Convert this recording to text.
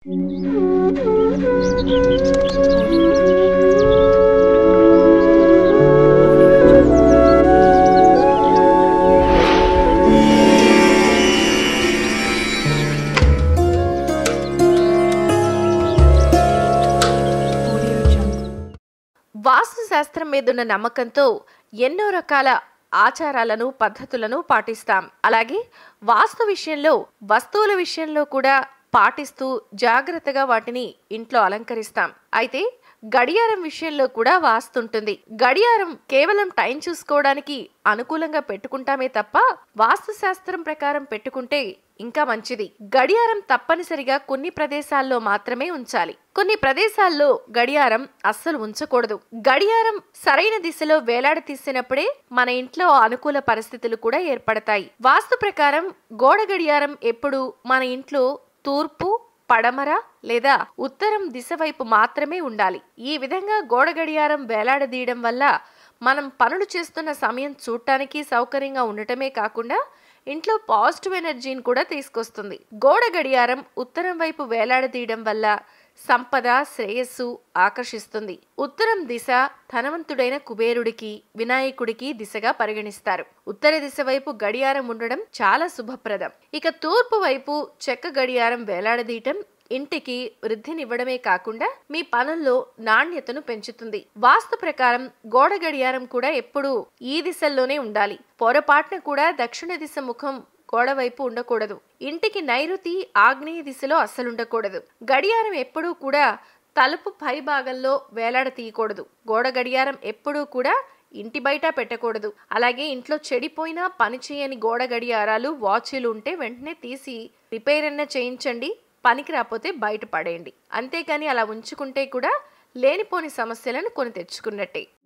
వాస్తు శాస్త్రం మీదున్న నమ్మకంతో ఎన్నో రకాల ఆచారాలను పద్ధతులను పాటిస్తాం అలాగే వాస్తు విషయంలో వస్తువుల విషయంలో కూడా పాటిస్తూ జాగ్రత్తగా వాటిని ఇంట్లో అలంకరిస్తాం అయితే గడియారం విషయంలో కూడా వాస్తుంటుంది గడియారం కేవలం టైం చూసుకోవడానికి అనుకూలంగా పెట్టుకుంటామే తప్ప వాస్తు శాస్త్రం ప్రకారం పెట్టుకుంటే ఇంకా మంచిది గడియారం తప్పనిసరిగా కొన్ని ప్రదేశాల్లో మాత్రమే ఉంచాలి కొన్ని ప్రదేశాల్లో గడియారం అస్సలు ఉంచకూడదు గడియారం సరైన దిశలో వేలాడ తీసినప్పుడే మన ఇంట్లో అనుకూల పరిస్థితులు కూడా ఏర్పడతాయి వాస్తు ప్రకారం గోడ గడియారం ఎప్పుడు మన ఇంట్లో తూర్పు పడమర లేదా ఉత్తరం దిశ వైపు మాత్రమే ఉండాలి ఈ విధంగా గోడ గడియారం వేలాడదీయడం వల్ల మనం పనులు చేస్తున్న సమయం చూడటానికి సౌకర్యంగా ఉండటమే కాకుండా ఇంట్లో పాజిటివ్ ఎనర్జీని కూడా తీసుకొస్తుంది గోడ గడియారం ఉత్తరం వైపు వేలాడదీయడం వల్ల సంపద శ్రేయస్సు ఆకర్షిస్తుంది ఉత్తరం దిశ ధనవంతుడైన కుబేరుడికి వినాయకుడికి దిశగా పరిగణిస్తారు ఉత్తర దిశ వైపు గడియారం ఉండడం చాలా శుభప్రదం ఇక తూర్పు వైపు చెక్క గడియారం వేలాడదీయటం ఇంటికి వృద్ధినివ్వడమే కాకుండా మీ పనుల్లో నాణ్యతను పెంచుతుంది వాస్తు ప్రకారం గోడ గడియారం కూడా ఎప్పుడూ ఈ దిశల్లోనే ఉండాలి పొరపాటున కూడా దక్షిణ దిశ ముఖం గోడ వైపు ఉండకూడదు ఇంటికి నైరుతి ఆగ్నేయ దిశలో అస్సలుండకూడదు గడియారం ఎప్పుడూ కూడా తలుపు పై భాగంలో వేలాడ తీయకూడదు గోడ గడియారం ఎప్పుడూ కూడా ఇంటి బయట పెట్టకూడదు అలాగే ఇంట్లో చెడిపోయిన పనిచేయని గోడ గడియారాలు వాచీలు ఉంటే వెంటనే తీసి రిపేర్ అన్న చేయించండి పనికి రాకపోతే బయట పడేయండి అంతేకాని అలా ఉంచుకుంటే కూడా లేనిపోని సమస్యలను కొని తెచ్చుకున్నట్టే